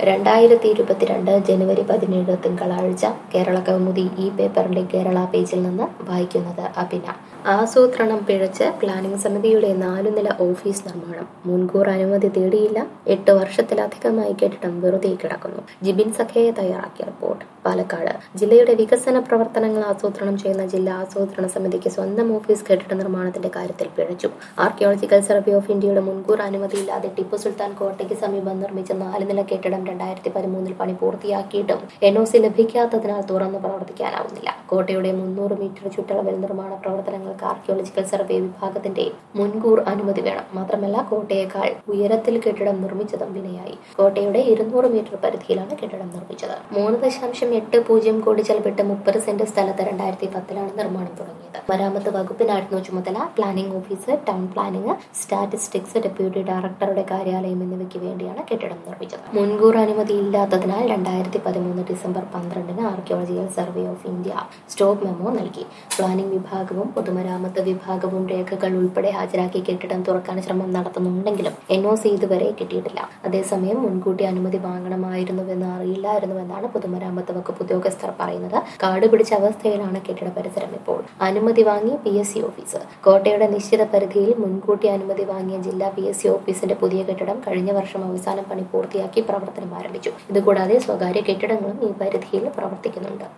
രണ്ടായിരത്തി ഇരുപത്തിരണ്ട് ജനുവരി പതിനേഴ് തിങ്കളാഴ്ച കേരള കൗമുദി ഈ പേപ്പറിന്റെ കേരള പേജിൽ നിന്ന് വായിക്കുന്നത് അഭിന ആസൂത്രണം പിഴച്ച് പ്ലാനിംഗ് സമിതിയുടെ നാലുനില ഓഫീസ് നിർമ്മാണം മുൻകൂർ അനുമതി തേടിയില്ല എട്ട് വർഷത്തിലധികമായി കെട്ടിടം വെറുതെ കിടക്കുന്നു ജിബിൻ സഖയെ തയ്യാറാക്കിയ റിപ്പോർട്ട് പാലക്കാട് ജില്ലയുടെ വികസന പ്രവർത്തനങ്ങൾ ആസൂത്രണം ചെയ്യുന്ന ജില്ലാ ആസൂത്രണ സമിതിക്ക് സ്വന്തം ഓഫീസ് കെട്ടിട നിർമ്മാണത്തിന്റെ കാര്യത്തിൽ പിഴച്ചു ആർക്കിയോളജിക്കൽ സർവേ ഓഫ് ഇന്ത്യയുടെ മുൻകൂർ അനുമതിയില്ലാതെ ടിപ്പു സുൽത്താൻ കോട്ടയ്ക്ക് സമീപം നിർമ്മിച്ച നാല് നില കെട്ടിടം രണ്ടായിരത്തി പതിമൂന്നിൽ പണി പൂർത്തിയാക്കിയിട്ടും എൻ ഒ സി ലഭിക്കാത്തതിനാൽ തുറന്നു പ്രവർത്തിക്കാനാവുന്നില്ല കോട്ടയുടെ മുന്നൂറ് മീറ്റർ ചുറ്റളവിൽ നിർമ്മാണ പ്രവർത്തനങ്ങൾക്ക് ആർക്കിയോളജിക്കൽ സർവേ വിഭാഗത്തിന്റെ മുൻകൂർ അനുമതി വേണം മാത്രമല്ല കോട്ടയേക്കാൾ ഉയരത്തിൽ കെട്ടിടം നിർമ്മിച്ചതും വിനയായി കോട്ടയുടെ ഇരുന്നൂറ് മീറ്റർ പരിധിയിലാണ് കെട്ടിടം നിർമ്മിച്ചത് മൂന്ന് ദശാംശം എട്ട് പൂജ്യം കോടി ചെലവിട്ട് മുപ്പത് സെന്റ് സ്ഥലത്ത് രണ്ടായിരത്തി പത്തിലാണ് നിർമ്മാണം തുടങ്ങിയത് മരാമത്ത് വകുപ്പിനായിരുന്നു ചുമതല planning office town planning statistics deputy ഡയറക്ടറുടെ കാര്യാലയം എന്നിവയ്ക്ക് വേണ്ടിയാണ് കെട്ടിടം നിർമ്മിച്ചത് മുൻകൂർ അനുമതി ഇല്ലാത്തതിനാൽ രണ്ടായിരത്തി പതിമൂന്ന് ഡിസംബർ പന്ത്രണ്ടിന് archaeological survey of India stop memo നൽകി പ്ലാനിംഗ് വിഭാഗവും പൊതുമരാമത്ത് വിഭാഗവും രേഖകൾ ഉൾപ്പെടെ ഹാജരാക്കി കെട്ടിടം തുറക്കാൻ ശ്രമം നടത്തുന്നുണ്ടെങ്കിലും എൻ ഒ സി ഇതുവരെ കിട്ടിയിട്ടില്ല അതേസമയം മുൻകൂട്ടി അനുമതി വാങ്ങണമായിരുന്നുവെന്ന് അറിയില്ലായിരുന്നുവെന്നാണ് പൊതുമരാമത്ത് വകുപ്പ് ഉദ്യോഗസ്ഥർ പറയുന്നത് കാട് പിടിച്ച അവസ്ഥയിലാണ് കെട്ടിട പരിസരം ഇപ്പോൾ അനുമതി വാങ്ങി പി എസ് സി ഓഫീസ് കോട്ടയുടെ നിശ്ചിത പരിധിയിൽ മുൻകൂട്ടി അനുമതി വാങ്ങിയ ജില്ലാ പി എസ് സി ഓഫീസിന്റെ പുതിയ കെട്ടിടം കഴിഞ്ഞ വർഷം അവസാനം പണി പൂർത്തിയാക്കി പ്രവർത്തനം ആരംഭിച്ചു ഇതുകൂടാതെ സ്വകാര്യ കെട്ടിടങ്ങളും ഈ പരിധിയിൽ പ്രവർത്തിക്കുന്നുണ്ട്